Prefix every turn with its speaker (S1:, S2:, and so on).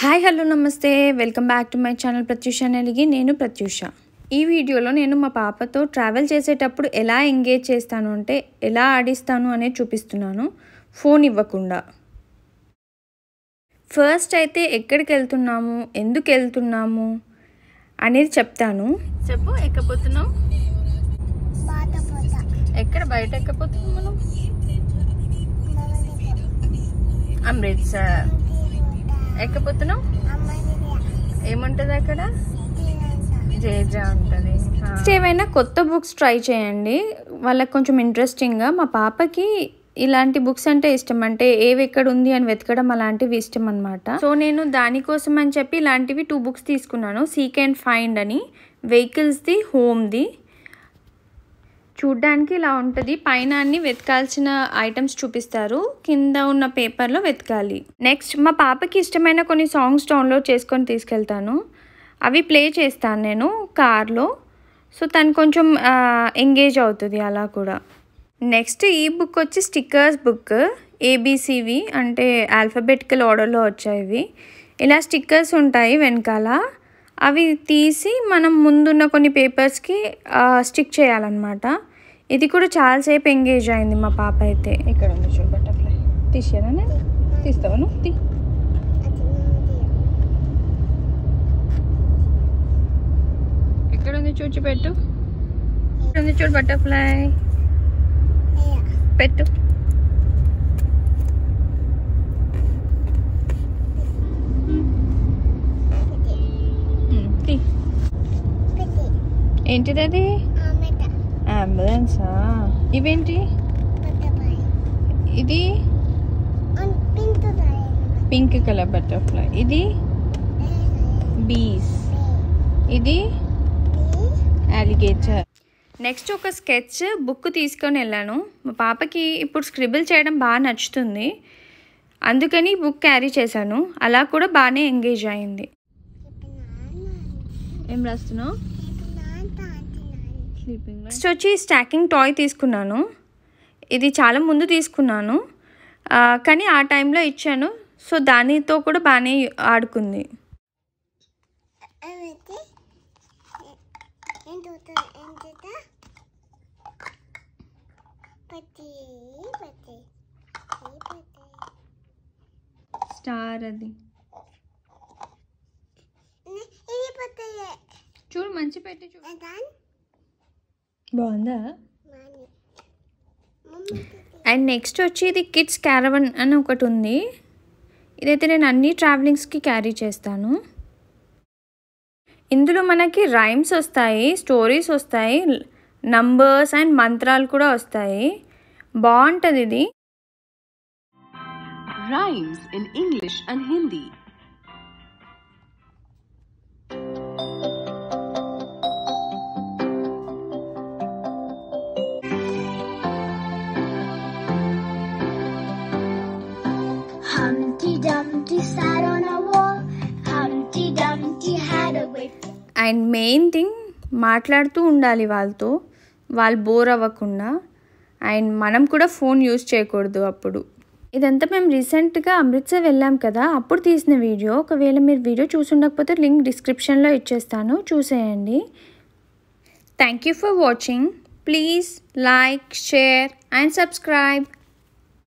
S1: Hi hello నమస్తే welcome back to my channel Prathyusha Neligi నేను ప్రత్యూష ఈ వీడియోలో నేను మా పాపతో ట్రావెల్ చేసేటప్పుడు ఎలా ఎంగేజ్ చేస్తాను అంటే ఎలా ఆడిస్తాను అనేది చూపిస్తున్నాను ఫోన్ ఇవ్వకుండా ఫస్ట్ అయితే ఎక్కడికి వెళ్తున్నాము ఎందుకు వెళ్తున్నాము అనేది చెప్తాను చెప్పు ఎక్కపోతున్నాం
S2: బాట పోత
S1: ఎక్కడ బయట ఎక్కపోతున్నాం మనం అమృత్సర్ ఎక్కపోతున్నాం ఏముంటుంది అక్కడ జేజా ఉంటుంది ఏవైనా కొత్త బుక్స్ ట్రై చేయండి వాళ్ళకి కొంచెం ఇంట్రెస్టింగ్గా మా పాపకి ఇలాంటి బుక్స్ అంటే ఇష్టం అంటే ఏవి ఎక్కడ ఉంది అని వెతకడం అలాంటివి ఇష్టం అనమాట సో నేను దానికోసం అని చెప్పి ఇలాంటివి టూ బుక్స్ తీసుకున్నాను సీక్ అండ్ ఫైండ్ అని వెహికల్స్ది హోమ్ది చూడ్డానికి ఇలా ఉంటుంది పైన అన్ని వెతకాల్సిన ఐటమ్స్ చూపిస్తారు కింద ఉన్న పేపర్లో వెతకాలి నెక్స్ట్ మా పాపకి ఇష్టమైన కొన్ని సాంగ్స్ డౌన్లోడ్ చేసుకొని తీసుకెళ్తాను అవి ప్లే చేస్తాను నేను కార్లో సో తను కొంచెం ఎంగేజ్ అవుతుంది అలా కూడా నెక్స్ట్ ఈ బుక్ వచ్చి స్టిక్కర్స్ బుక్ ఏబీసీవి అంటే ఆల్ఫబెటికల్ ఆర్డర్లో వచ్చాయి ఇలా స్టిక్కర్స్ ఉంటాయి వెనకాల అవి తీసి మనం ముందున్న కొన్ని పేపర్స్కి స్టిక్ చేయాలన్నమాట ఇది కూడా చాలాసేపు ఎంగేజ్ అయింది మా పాప అయితే ఇక్కడ ఉంది చూడు బటర్ఫ్లై తీసేనా నేను తీస్తావా నువ్వు తీ ఎక్కడ ఉంది చూచి పెట్టు ఇక్కడ ఉంది చూడు బటర్ఫ్లై పెట్టు ఉమ్, తీ ఏంటిది అది అంబులెన్సా ఇవేంటి ఇది పింక్ కలర్ బటర్ఫ్లై ఇది బీస్ ఇది అలిగేటర్ నెక్స్ట్ ఒక స్కెచ్ బుక్ తీసుకొని వెళ్ళాను మా పాపకి ఇప్పుడు స్క్రిబుల్ చేయడం బాగా నచ్చుతుంది అందుకని బుక్ క్యారీ చేశాను అలా కూడా బాగానే ఎంగేజ్ అయింది ఏం రాస్తున్నావు నెక్స్ట్ వచ్చి స్టాకింగ్ టాయ్ తీసుకున్నాను ఇది చాలా ముందు తీసుకున్నాను ఆ, కానీ ఆ టైంలో ఇచ్చాను సో దానితో కూడా బాగానే ఆడుకుంది స్టార్ అది చూడు మంచి పెట్టి చూడు బాగుందా అండ్ నెక్స్ట్ వచ్చి ఇది కిడ్స్ క్యారవన్ అని ఒకటి ఉంది ఇదైతే నేను అన్ని ట్రావెలింగ్స్కి క్యారీ చేస్తాను ఇందులో మనకి రైమ్స్ వస్తాయి స్టోరీస్ వస్తాయి నంబర్స్ అండ్ మంత్రాలు కూడా వస్తాయి బాగుంటుంది ఇది
S3: Rhymes in English and Hindi.
S2: Humpty Dumpty sat on a wall. Humpty Dumpty had a wit.
S1: And main thing మాట్లాడుతూ ఉండాలి వాళ్ళతో వాళ్ళు బోర్ అవ్వకుండా అండ్ మనం కూడా ఫోన్ యూజ్ చేయకూడదు అప్పుడు ఇదంతా మేము రీసెంట్గా అమృత్సర్ వెళ్ళాం కదా అప్పుడు తీసిన వీడియో ఒకవేళ మీరు వీడియో చూసుండకపోతే లింక్ డిస్క్రిప్షన్లో ఇచ్చేస్తాను చూసేయండి thank you for watching please like share and subscribe